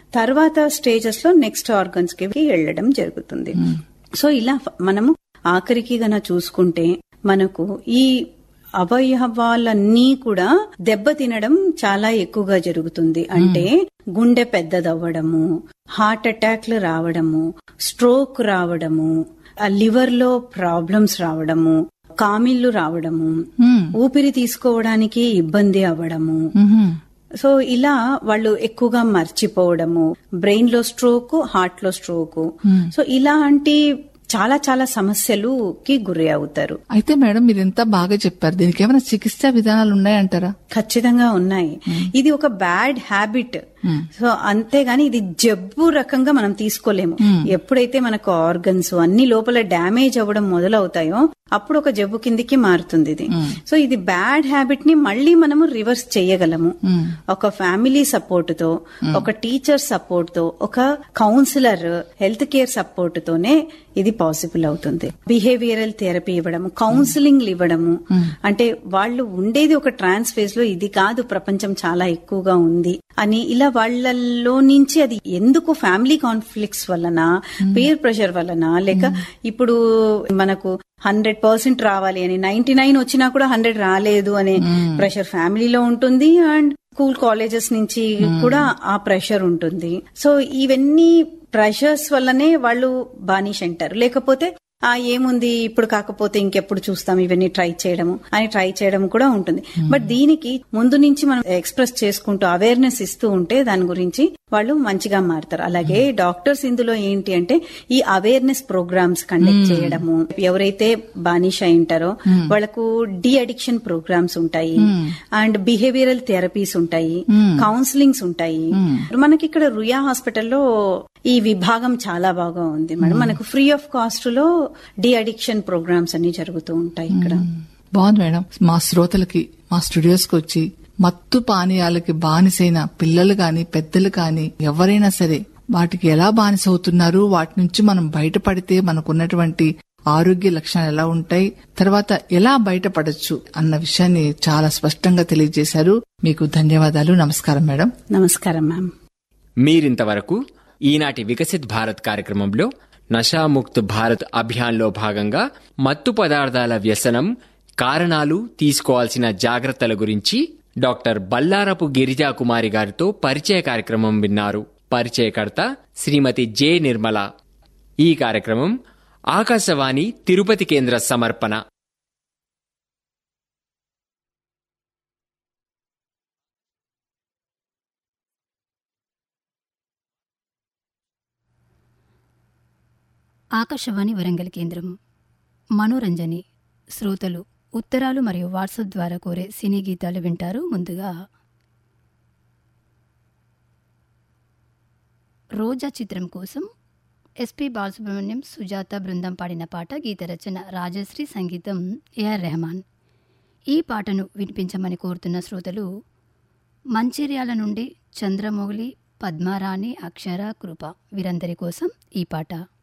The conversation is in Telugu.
తర్వాత స్టేజెస్ లో నెక్స్ట్ ఆర్గన్స్ కి వెళ్ళడం జరుగుతుంది సో ఇలా ఫ- మనము ఆఖరికి గన చూసుకుంటే మనకు ఈ అవయవాలన్నీ కూడా దెబ్బ తినడం చాలా ఎక్కువగా జరుగుతుంది అంటే గుండె పెద్దదవ్వడము హార్ట్ అటాక్లు రావడము స్ట్రోక్ రావడము ఆ లివర్ లో ప్రాబ్లమ్స్ రావడము కామిళ్లు రావడము మ్మ్. ఊపిరి తీసుకోవడానికి ఇబ్బంది అవ్వడము మ్మ్. సో ఇలా వాళ్ళు ఎక్కువగా మర్చిపోవడము బ్రెయిన్ లో స్ట్రోక్ హార్ట్ లో స్ట్రోక్ సో ఇలాంటి చాలా చాలా సమస్యలుకి గురి అవుతారు అయితే మేడం మీరు ఎంత బాగా చెప్పారు దీనికి ఏమైనా చికిత్సా విధానాలు ఉన్నాయంటారా ఖచ్చితంగా ఉన్నాయి ఇది ఒక బ్యాడ్ హ్యాబిట్ సో అంతేగాని ఇది జబ్బు రకంగా మనం తీసుకోలేము ఎప్పుడైతే మనకు ఆర్గన్స్ అన్ని లోపల డ్యామేజ్ అవ్వడం మొదలవుతాయో అప్పుడు ఒక జబ్బు కిందికి మారుతుంది ఇది సో ఇది బ్యాడ్ హ్యాబిట్ ని మళ్ళీ మనము రివర్స్ చేయగలము ఒక ఫ్యామిలీ సపోర్ట్ తో ఒక టీచర్ సపోర్ట్ తో ఒక కౌన్సిలర్ హెల్త్ కేర్ సపోర్ట్ తోనే ఇది పాసిబుల్ అవుతుంది బిహేవియరల్ థెరపీ ఇవ్వడము కౌన్సిలింగ్ ఇవ్వడము అంటే వాళ్ళు ఉండేది ఒక ట్రాన్స్ ఫేజ్ లో ఇది కాదు ప్రపంచం చాలా ఎక్కువగా ఉంది అని ఇలా వాళ్ళల్లో నుంచి అది ఎందుకు ఫ్యామిలీ కాన్ఫ్లిక్ట్స్ వలన పేర్ ప్రెషర్ వలన లేక ఇప్పుడు మనకు హండ్రెడ్ పర్సెంట్ రావాలి అని నైన్టీ నైన్ వచ్చినా కూడా హండ్రెడ్ రాలేదు అనే ప్రెషర్ ఫ్యామిలీలో ఉంటుంది అండ్ స్కూల్ కాలేజెస్ నుంచి కూడా ఆ ప్రెషర్ ఉంటుంది సో ఇవన్నీ ప్రెషర్స్ వల్లనే వాళ్ళు బానిష్ అంటారు లేకపోతే ఆ ఏముంది ఇప్పుడు కాకపోతే ఇంకెప్పుడు చూస్తాం ఇవన్నీ ట్రై చేయడము అని ట్రై చేయడం కూడా ఉంటుంది బట్ దీనికి ముందు నుంచి మనం ఎక్స్ప్రెస్ చేసుకుంటూ అవేర్నెస్ ఇస్తూ ఉంటే దాని గురించి వాళ్ళు మంచిగా మారుతారు అలాగే డాక్టర్స్ ఇందులో ఏంటి అంటే ఈ అవేర్నెస్ ప్రోగ్రామ్స్ కండక్ట్ చేయడము ఎవరైతే బానిష అయి ఉంటారో వాళ్ళకు డి అడిక్షన్ ప్రోగ్రామ్స్ ఉంటాయి అండ్ బిహేవియరల్ థెరపీస్ ఉంటాయి కౌన్సిలింగ్స్ ఉంటాయి మనకి ఇక్కడ రుయా హాస్పిటల్లో ఈ విభాగం చాలా బాగా ఉంది మేడం మనకు ఫ్రీ ఆఫ్ కాస్ట్ లో డి అడిక్షన్ ప్రోగ్రామ్స్ అన్ని జరుగుతూ ఉంటాయి ఇక్కడ బాగుంది మేడం మా శ్రోతలకి మా స్టూడియోస్ కి వచ్చి మత్తు పానీయాలకి బానిసైన పిల్లలు గాని పెద్దలు కాని ఎవరైనా సరే వాటికి ఎలా బానిస అవుతున్నారు వాటి నుంచి మనం బయటపడితే మనకున్నటువంటి ఆరోగ్య లక్షణాలు ఎలా ఉంటాయి తర్వాత ఎలా బయటపడొచ్చు అన్న విషయాన్ని చాలా స్పష్టంగా తెలియజేశారు మీకు ధన్యవాదాలు నమస్కారం మేడం నమస్కారం మ్యామ్ మీరింతవరకు ఈనాటి వికసిత్ భారత్ కార్యక్రమంలో నషాముక్త్ భారత్ అభియాన్లో భాగంగా మత్తు పదార్థాల వ్యసనం కారణాలు తీసుకోవాల్సిన జాగ్రత్తల గురించి డాక్టర్ బల్లారపు గిరిజా కుమారి గారితో పరిచయ కార్యక్రమం విన్నారు పరిచయకర్త శ్రీమతి జె నిర్మల ఈ కార్యక్రమం ఆకాశవాణి తిరుపతి కేంద్ర సమర్పణ ఆకాశవాణి వరంగల్ కేంద్రం మనోరంజని శ్రోతలు ఉత్తరాలు మరియు వాట్సాప్ ద్వారా కోరే సినీ గీతాలు వింటారు ముందుగా రోజా చిత్రం కోసం ఎస్పి బాలసుబ్రహ్మణ్యం సుజాత బృందం పాడిన పాట గీత రచన రాజశ్రీ సంగీతం ఏఆర్ రెహమాన్ ఈ పాటను వినిపించమని కోరుతున్న శ్రోతలు మంచిర్యాల నుండి చంద్రమౌళి పద్మారాణి అక్షర కృప వీరందరి కోసం ఈ పాట